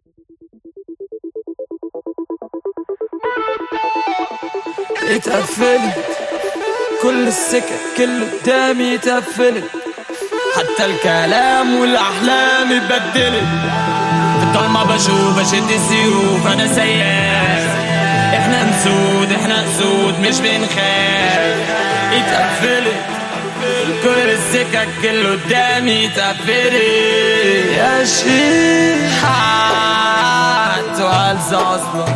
اتقفلت كل السكك اللي قدامي اتقفلت حتى الكلام والاحلام اتبدلت في الضلمة بشوف اشد السيوف انا سياف احنا نسود احنا اسود مش بنخاف اتقفلت كل السكك اللي قدامي اتقفلت يا شيخ حات وهلز اصلا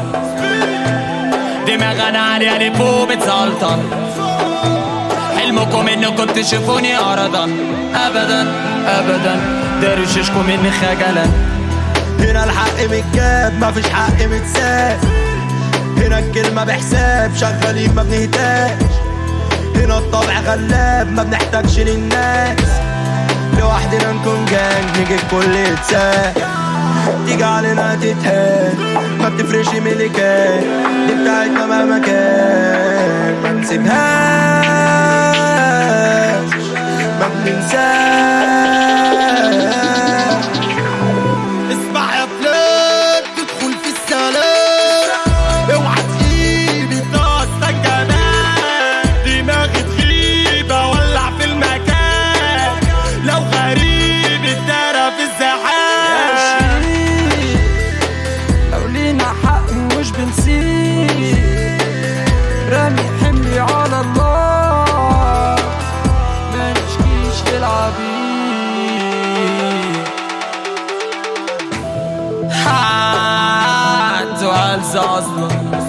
دماغ انا عالية لفوق بتسلطن حلمكم انكم تشوفوني ارضا ابدا ابدا درششكم مني خجلا هنا الحق متجاب مفيش حق متساب هنا الكلمة بحساب شغالين ما بنهتاش هنا الطبع غلاب ما بنحتاجش للناس لوحدنا نكون جانج نيجي الكل يتساب تيجي علينا تتهان ما بتفرقش من اللي كان دي بتاعتنا مهما كان ما نسيبهاش ما بننساش اسمع يا فلان تدخل في السلام اوعى تجيب الدست الجمال دماغي تغيب اولع في المكان لو غريب اتدرى في الزحام لو لينا حق مش بنسيب رامي حملي على الله ما نشكيش للعبيد حات وهلز اصلا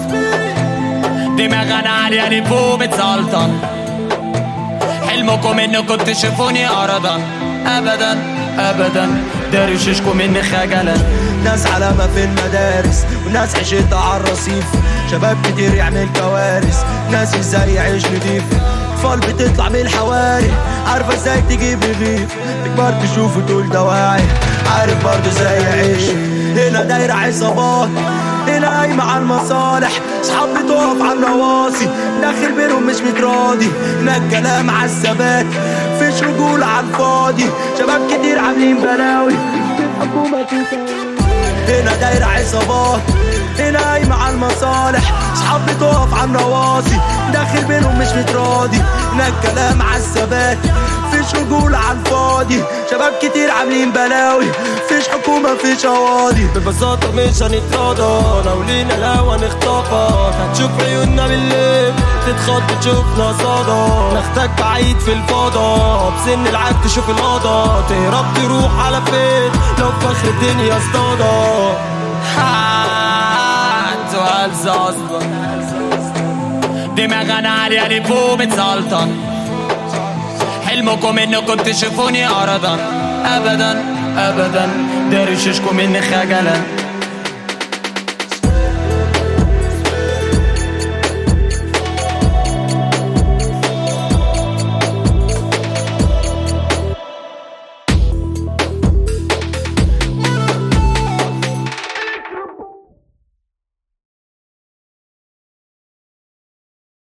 دماغ انا عالية لفوق بتسلطن حلمكم انكم تشوفوني ارضا ابدا ابدا درششكم مني خجلا ناس علامة في المدارس وناس عشت على الرصيف شباب كتير يعمل كوارث ناس ازاي يعيش نضيف اطفال بتطلع من الحواري عارفة ازاي تجيب رغيف تكبر تشوف وتقول ده واعي عارف برضه ازاي يعيش هنا دايرة عصابات هنا قايمة على المصالح صحاب بتقف على النواصي داخل بينهم مش متراضي هنا الكلام على الثبات فيش رجولة على الفاضي شباب كتير عاملين بلاوي الحكومة هنا دايرة عصابات هنا قايمة على المصالح صحاب بتقف على النواصي داخل بينهم مش متراضي هنا الكلام على الثبات فيش رجولة على الفاضي شباب كتير عاملين بلاوي فيش حكومة فيش قواضي ببساطة مش هنتراضى لو لينا الهوا نخطفك هتشوف عيوننا بالليل تتخض تشوفنا صدى ناخدك بعيد في الفضا بسن العاد تشوف القضا تهرب تروح على فين لو في اخر الدنيا اصطادى حات وهلز اصلا دماغ انا عالية لفوق بتسلطن حلمكم انكم تشوفوني ارضا ابدا ابدا درششكم مني خجلا